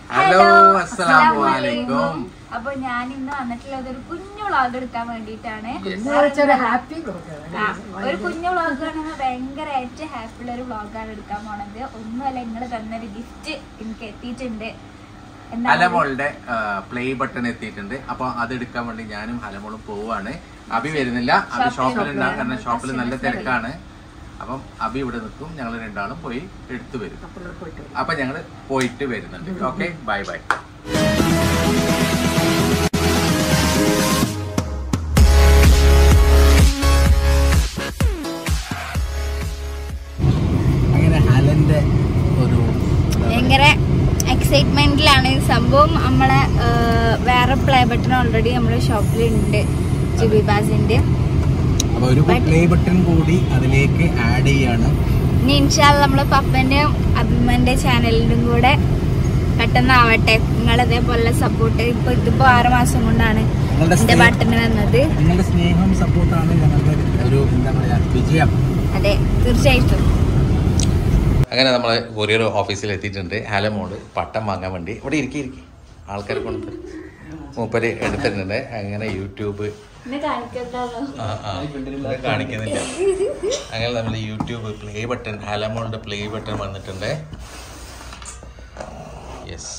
Hello അസ്സലാമു അലൈക്കും അപ്പൊ ഞാൻ ഇന്ന് വന്നിട്ടുള്ളത് ഒരു കുഞ്ഞു വ്ളോഗ് എടുക്കാൻ വേണ്ടിയിട്ടാണ് ഹാപ്പി ആ, ഒരു കുഞ്ഞു വ്ളോഗ് ആണെങ്കിൽ ഭയങ്കരമായിട്ട് ഹാപ്പി ഉള്ള ഒരു വ്ളോഗാണ് എടുക്കാൻ പോണത് ഒന്നുമല്ല നിങ്ങൾ തന്നൊരു ഗിഫ്റ്റ് എനിക്ക് എത്തിയിട്ടുണ്ട് എന്താ ഹലമോളുടെ പ്ലേ ബട്ടൺ എത്തിയിട്ടുണ്ട് അപ്പൊ അത് എടുക്കാൻ വേണ്ടി ഞാനും ഹലമോളും പോവാണ് അബി വരുന്നില്ല അബി ഷോപ്പിൽ ഉണ്ടാകും കാരണം ഷോപ്പിൽ നല്ല തിരക്കാണ് അപ്പം അബി ഇവിടെ നിൽക്കും ഞങ്ങൾ രണ്ടാളും പോയി എടുത്തു വരും അപ്പൊ ഞങ്ങള് പോയിട്ട് വരുന്നുണ്ട് ഓക്കെ ബൈ ബൈ അങ്ങനെ ഹലന്റെ ഒരു ഭയങ്കര എക്സൈറ്റ്മെന്റിലാണ് സംഭവം നമ്മളെ ആ, വേറെ പ്ലേ ബട്ടൺ ഓൾറെഡി നമ്മുടെ ഷോപ്പിലുണ്ട് ജുബി ബാസിന്റെ അപ്പൊ ഒരു പ്ലേ ബട്ടൺ കൂടി അതിലേക്ക് ആഡ് ചെയ്യാണ് ഇനി ഇൻഷാല്ല നമ്മളെ പപ്പന്റെയും അഭിമന്റെ ചാനലിന്റെയും കൂടെ പെട്ടെന്നാവട്ടെ നിങ്ങൾ ഇതേപോലെ സപ്പോർട്ട് ഇപ്പൊ ഇതിപ്പോ ആറ് മാസം കൊണ്ടാണ് നിങ്ങളുടെ എന്റെ സ്നേഹം ബട്ടൺ വന്നത് നിങ്ങളുടെ സ്നേഹം സപ്പോർട്ടാണ് ഞങ്ങളുടെ ഒരു എന്താ പറയാ വിജയം അതെ തീർച്ചയായിട്ടും അങ്ങനെ നമ്മൾ കൊറിയർ ഓഫീസിൽ എത്തിയിട്ടുണ്ട് ഹലമോള് പട്ടം വാങ്ങാൻ വേണ്ടി ഇവിടെ ഇരിക്കി ഇരിക്കി ആൾക്കാർ കൊണ്ട് മൂപ്പര് എടുത്തിട്ടുണ്ട് അങ്ങനെ യൂട്യൂബ് ആ, ആ, ഇവിടെ കാണിക്കുന്നില്ല അങ്ങനെ നമ്മൾ യൂട്യൂബ് പ്ലേ ബട്ടൺ ഹലമോളുടെ പ്ലേ ബട്ടൺ വന്നിട്ടുണ്ട് യെസ്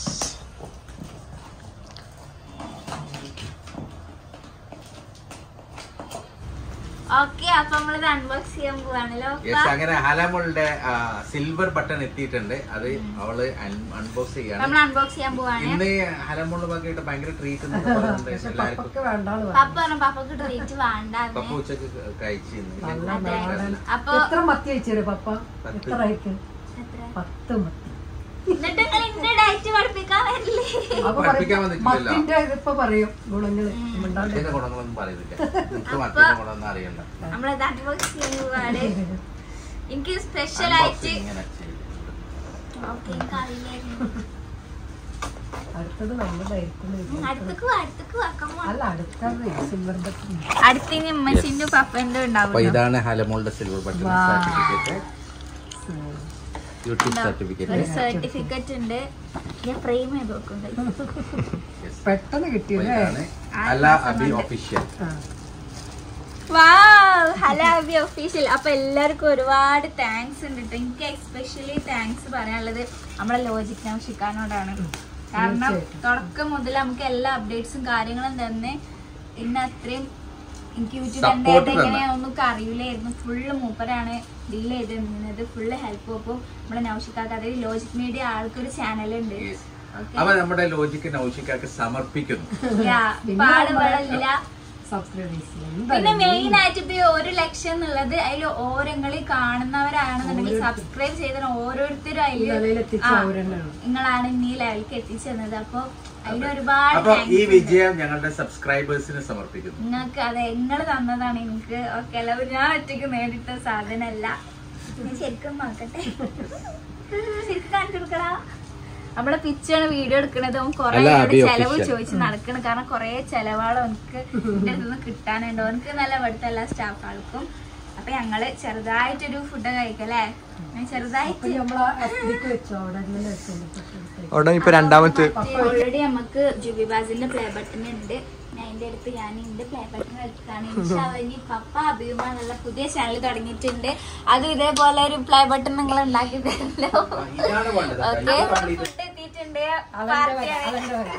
ഓക്കെ അപ്പൊ നമ്മളിത് അൺബോക്സ് ചെയ്യാൻ പോവാണല്ലോ യെസ് അങ്ങനെ ഹലമോളുടെ സിൽവർ ബട്ടൺ എത്തിയിട്ടുണ്ട് അത് അവള് അൺബോക്സ് ചെയ്യാണ് നമ്മൾ അൺബോക്സ് ചെയ്യാൻ പോവാണ് ഇന്ന് ഹലമോളുടെ ഭാഗമായിട്ട് ഭയങ്കര ട്രീറ്റ് എല്ലാവർക്കും പപ്പക്ക് വേണ്ടാന്ന് പപ്പ പറഞ്ഞു പപ്പക്ക് ട്രീറ്റ് വേണ്ടാന്ന് പപ്പ ഉച്ചക്ക് കഴിച്ചിരുന്നു അതെ അപ്പൊ എത്ര മത്തി വെച്ചു പപ്പ പത്ത്. എത്ര അയക്കും എത്ര? പത്ത് മത്തി എന്നിട്ട് നിങ്ങൾ ഇന്റെ ഡയറ്റ് പഠിപ്പിക്കാൻ വരില്ലേ അപ്പൊ പഠിപ്പിക്കാൻ പറയും, വന്നിട്ടില്ലല്ലോ. മത്തിന്റെ ഇതിപ്പോ പറയും ഗുണങ്ങള് മിണ്ടാണ്ട് മത്തിന്റെ ഗുണങ്ങളൊന്നും പറയുന്നില്ല എനിക്ക് മത്തിന്റെ ഗുണമൊന്നും അറിയണ്ട നമ്മളത് അൺബോക്സ് ചെയ്യാൻ പോവാണ് എനിക്ക് സ്പെഷ്യൽ Unboxing ആയിട്ട് ഇങ്ങനെ ചെയ്തു. ഓക്കെ എനിക്ക് അറിയില്ലായിരുന്നു അടുത്തത് നമ്മളായിരിക്കും ഉം, അടുത്തേക്ക് വാ, അടുത്തേക്ക് വെക്കാൻ പോവാ. അല്ല അടുത്തത് സിൽവർ ബട്ടൺ അടുത്തിന് ഉമ്മച്ചിന്റെ പപ്പന്റെ അപ്പൊ ഉണ്ടാവും ഇതാണ് ഹലമോളുടെ സിൽവർ ബട്ടൺ സർട്ടിഫിക്കറ്റ് യൂട്യൂബ് ഒരു സർട്ടിഫിക്കറ്റ് സർട്ടിഫിക്കറ്റ് ഉണ്ട് ഞാൻ ഫ്രെയിം ചെയ്ത് വെക്കുന്നുണ്ട് പെട്ടെന്ന് കിട്ടിയല്ലേ ഇതാണ് അല്ല അബി ഒഫീഷ്യൽ ആ. വാവ് ഹലോ അബി ഒഫീഷ്യൽ അപ്പൊ എല്ലാവർക്കും ഒരുപാട് താങ്ക്സ് ഉണ്ട് കേട്ടോ എനിക്ക് എക്സ്പെഷ്യലി താങ്ക്സ് പറയാനുള്ളത് നമ്മളെ ലോജിക് നൗഷിക്കാനോടാണ് കാരണം തുടക്കം മുതൽ നമുക്ക് എല്ലാ അപ്ഡേറ്റ്സും കാര്യങ്ങളും തന്നെ ഇന്ന് അത്രയും എനിക്ക് യൂട്യൂബ് Support എന്തായിട്ട് തന്നെ. എങ്ങനെയാണെന്നൊന്നും അറിയില്ലായിരുന്നു ഫുള്ള് മൂപ്പരാണ് ഡീൽ ചെയ്തിരുന്നത് ഫുള്ള് ഹെൽപ്പ് അപ്പോൾ നമ്മുടെ നൗഷിക്കാക്ക് അതായത് ലോജിക് മീഡിയ ആൾക്കൊരു ചാനലുണ്ട് അവ നമ്മുടെ ലോജിക്ക് നൗഷിക്കാക്ക് സമർപ്പിക്കുന്നു പാടുകളില്ല സബ്സ്ക്രൈബേഴ്സ് പിന്നെ മെയിൻ ആയിട്ട് ഇപ്പൊ ഈ ഒരു ലക്ഷം എന്നുള്ളത് അതിൽ ഓരങ്ങൾ കാണുന്നവരാണെന്നുണ്ടെങ്കിൽ സബ്സ്ക്രൈബ് ചെയ്ത ഓരോരുത്തരും നിലയിൽ അതില് എത്തിച്ച ആ, അവരെന്നാണ് നിങ്ങളാണ് ഈ ലെവലിലേക്ക് എത്തിച്ചെന്നത് അപ്പൊ അതിന് ഒരുപാട് അപ്പൊ ഈ thanks ഉണ്ട്. വിജയം ഞങ്ങളുടെ സബ്സ്ക്രൈബേഴ്സിന് സമർപ്പിക്കുന്നു നിങ്ങൾക്ക് അതെ നിങ്ങൾ തന്നതാണ് എനിക്ക് ഓക്കെ എല്ലാവരും ഞാൻ ഒറ്റയ്ക്ക് നേടിട്ട സാധനമല്ല ഞാൻ ശരിക്കും നോക്കട്ടെ ശരിക്കും കാണിച്ചു കൊടുക്കടാ നമ്മളെ പിച്ചാണ് വീഡിയോ എടുക്കണത് അവൻ കൊറേ അല്ല, എന്നോട് അബി ചെലവ് official. ചോദിച്ച് നടക്കണം കാരണം കൊറേ ചെലവാളോ എനിക്ക് എന്റെ അടുത്ത് നിന്ന് കിട്ടാനുണ്ട് അവനക്ക് നല്ല ഇവിടുത്തെ എല്ലാ സ്റ്റാഫ് ആൾക്കും അപ്പൊ ഞങ്ങള് ചെറുതായിട്ടൊരു ഫുഡ് കഴിക്കല്ലേ ഞാൻ ചെറുതായിട്ട് അപ്പൊ നമ്മള് അസ്ഥിക്ക് വെച്ചോ അവിടെ ഇങ്ങനെ വെച്ചോ അവിടെ ഇപ്പൊ രണ്ടാമത്തെ ഓൾറെഡി നമുക്ക് ജുബി ബാസിന്റെ പ്ലേ ബട്ടൺ ഉണ്ട് ഞാൻ അതിന്റെ അടുത്ത് ഞാൻ എന്റെ പ്ലേ ബട്ടൺ എടുത്താണ് ഇൻഷാല്ല ഇനി പപ്പ അഭിമാൻ എന്നുള്ള പുതിയ ചാനൽ തുടങ്ങിയിട്ടുണ്ട് അത് ഇതേപോലെ ഒരു പ്ലേ ബട്ടൺ നിങ്ങൾ ഉണ്ടാക്കി തരല്ലോ ഇതാണ് വേണ്ടത് ഓക്കെ ഇത് complete. ഫുഡ് എത്തിയിട്ടുണ്ട് അവന്റെ വര പാർട്ടിയാണ്. അവന്റെ വര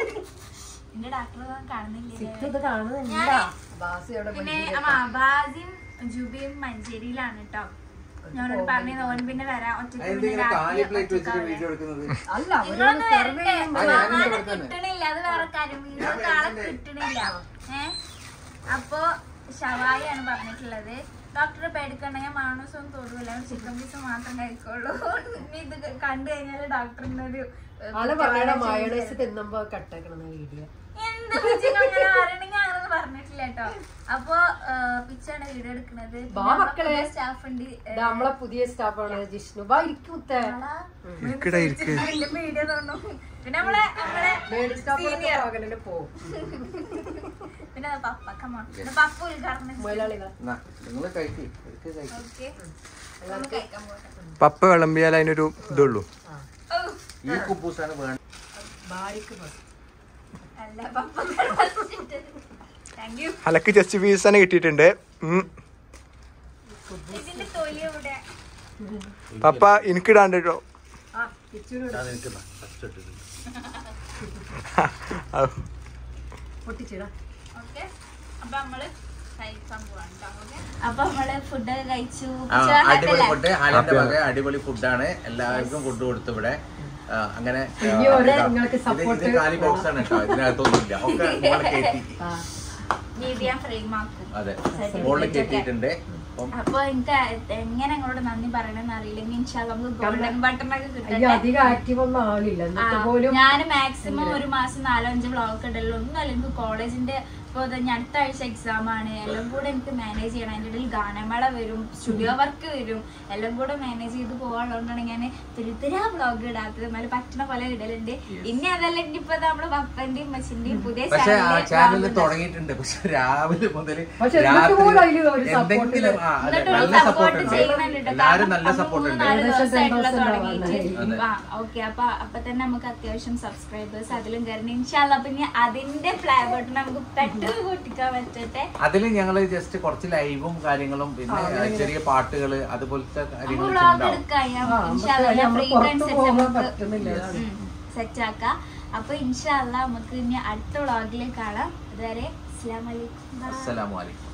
എന്റെ ഡോക്ടർ കാണുന്നില്ല ഇത് കാണുന്നില്ല ഞാൻ- ബാസി അവിടെ പിന്നെ ആ, ബാസിയും ജുബിയും മഞ്ചേരിയിലാണ് കേട്ടോ ഞാനോട് പറഞ്ഞു ഓൻ പിന്നെ വരാം ഒറ്റയ്ക്ക് പിന്നെ അതെന്തിങ്ങനെ കാലി രാത്രി പ്ലേറ്റ് വെച്ചിട്ട് ഒറ്റയ്ക്കാവില്ല. വീഡിയോ എടുക്കുന്നത് അല്ല നിങ്ങളൊന്ന് അവരൊന്ന് സെർവ് വരട്ടെ. ചെയ്യുമ്പോ ആ, ഞാനും ആളെ ഇവിടെ തന്നെ. കിട്ടണില്ല അത് വേറെ കാര്യം നിങ്ങൾക്ക് ആളെ കിട്ടണില്ല ഏ അപ്പൊ ഷവായിയാണ് പറഞ്ഞിട്ടുള്ളത് ഡോക്ടറെ പേടിക്കണ്ടെങ്കിൽ മാണൂസ് ഒന്നും തൊടുവില്ല ചിക്കൻ പീസ് മാത്രം കഴിക്കുള്ളൂ ഇനി ഇത് കണ്ടു കഴിഞ്ഞാല് ഡോക്ടറിന്റെ ഒരു ഏ, ആള് കുറ്റവാളി പറയണ ചെയ്ത് മയോണൈസ് തിന്നുമ്പോ കട്ടേക്കണ വീഡിയോ എന്ത് പിച്ചിന് അങ്ങനെ പറയണെങ്കിൽ അങ്ങനെ പറഞ്ഞിട്ടില്ല കേട്ടോ അപ്പൊ പിച്ചാണ് വീഡിയോ എടുക്കുന്നത് വാ മക്കളെ. സ്റ്റാഫ് ഉണ്ട് ഇത് നമ്മളെ പുതിയ സ്റ്റാഫാണ് ജിഷ്ണു ബാ ഇരിക്കൂത്തേ ഇരിക്കടാ ഇരിക്ക് വീഡിയോ തോന്നും പിന്നെ നമ്മളെ നമ്മളെ ലേഡി സ്റ്റാഫിനൊക്കെ Senior. പകലിന് പോവും പിന്നെ ദാ പപ്പ കമോൺ പപ്പ ഉദ്ഘാടനം മുതലാളികൾ നിങ്ങൾ കഴിക്കും ഓക്കെ നമുക്ക് കഴിക്കാൻ പോകാം പപ്പ വിളമ്പിയാൽ അതിനൊരു ഇതുള്ളൂ ഓ ഈ കുബൂസാണ് വേണ്ടത് ഭാര്യക്ക് first. അല്ല പപ്പ താങ്ക് യു അലക്ക് ജസ്റ്റ് ഫീസ് തന്നെ കിട്ടിയിട്ടുണ്ട് ഉം. ഇതിന്റെ തൊലി ഇവിടെ പപ്പ എനിക്കിടാണ്ട് കേട്ടോ ആ കിച്ചൂര് പൊട്ടിച്ചിടാ ഓക്കെ അപ്പൊ നമ്മള് കഴിക്കാൻ പോവാണ് ട്ടോ, okay? അപ്പൊ നമ്മള് ഫുഡ് കഴിച്ചു ആ, അടിപൊളി ഫുഡ് ഉച്ചക്കല്ലേ? ഹാലന്റെ വക അടിപൊളി ഫുഡാണ് എല്ലാവർക്കും ഫുഡ് കൊടുത്തു ഇവിടെ ആ, അങ്ങനെ ആ, ഇനി ഒരു ഇതാ. നിങ്ങൾക്ക് ഇത് support ഇത് കാലി ബോക്സ് ആണ് കേട്ടോ ഇതിനകത്തൊന്നുമില്ല ഒക്കെ മോളെ കയറ്റി ആ മീഡിയം ഫ്രെയിം ആക്കും അതെ Certificate മോളിൽ ഒക്കെ. കയറ്റിയിട്ടുണ്ട് അപ്പം അപ്പൊ എനിക്ക് എങ്ങനെ നിങ്ങളോട് നന്ദി പറയണമെന്ന് അറിയില്ലെങ്കിൽ ഇൻഷാല്ല നമുക്ക് ഗോൾഡൻ ബട്ടൺ ഒക്കെ അയ്യോ കിട്ടട്ടെ അധികം ആക്റ്റീവ് ഒന്നും ആളില്ല എന്നിട്ട് പോലും ഞാൻ മാക്സിമം ഒരു മാസം നാലോ അഞ്ചോ വ്ളോഗ് ഇടല്ലോ ഒന്നും അല്ല എനിക്ക് കോളേജിന്റെ ഇപ്പൊ ദാ ഞാൻ അടുത്ത ആഴ്ച എക്സാം ആണ് എല്ലാം കൂടെ എനിക്ക് മാനേജ് ചെയ്യണം അതിന്റെ ഇടയിൽ ഗാനമേള വരും സ്റ്റുഡിയോ വർക്ക് വരും എല്ലാം കൂടെ മാനേജ് ചെയ്ത് പോകാനുള്ളതുകൊണ്ടാണ് ഞാൻ തിരുത്തിരാ വ്ളോഗ് ഇടാത്തത് എന്നാലും പറ്റുന്ന പോലെ ഇടലുണ്ട് ഇനി അതല്ല ഇനിയിപ്പോ നമ്മള് പപ്പന്റെയും മച്ചിന്റെയും പുതിയ പക്ഷെ ആ ചാനൽ channel തുടങ്ങിയിട്ടുണ്ട് പക്ഷെ രാവിലെ മുതൽ പക്ഷെ എന്നിട്ട് പോലും അതില് ഒരു support എന്തെങ്കിലും ആ, അതെ, എന്നിട്ട് നല്ല support സപ്പോർട്ട് ഉണ്ട് ചെയ്യുന്നുണ്ട് ട്ടോ. എല്ലാരും കാരണം നല്ല അപ്പൊ സപ്പോർട്ട് മൂന്ന് ഉണ്ട് നാല് ഏകദേശം ദിവസമായിട്ടുള്ള 10,000 തുടങ്ങിയിട്ട്. ആവാനായി. ആ, okay. അപ്പൊ അപ്പൊ തന്നെ നമുക്ക് അത്യാവശ്യം സബ്സ്ക്രൈബേഴ്സ് അതിലും കയറി ഇൻഷാല്ല അപ്പൊ ഇനി അതിന്റെ ഫ്ലേവർ നമുക്ക് പെട്ടെന്ന് പൊട്ടിക്കാൻ പറ്റട്ടെ അതിൽ ഞങ്ങൾ ജസ്റ്റ് കുറച്ച് ലൈവും കാര്യങ്ങളും പിന്നെ ചെറിയ പാട്ടുകള് അതുപോലത്തെ നമുക്ക് കാര്യങ്ങൾ വ്ളോഗ് ഉണ്ടാവും എടുക്കാം ആ, നമുക്ക് ഇൻഷാല്ല നമ്മള് ഫ്രീ പുറത്ത് പോകാൻ പറ്റുന്നില്ല, അതാണ്. സെറ്റ് ആക്കാം അപ്പൊ ഇൻഷാല്ല നമുക്ക് ഇനി അടുത്ത വ്ളോഗിൽ കാണാം അതുവരെ അസ്സലാമലൈക്കും അസ്സലാമു അലൈക്കും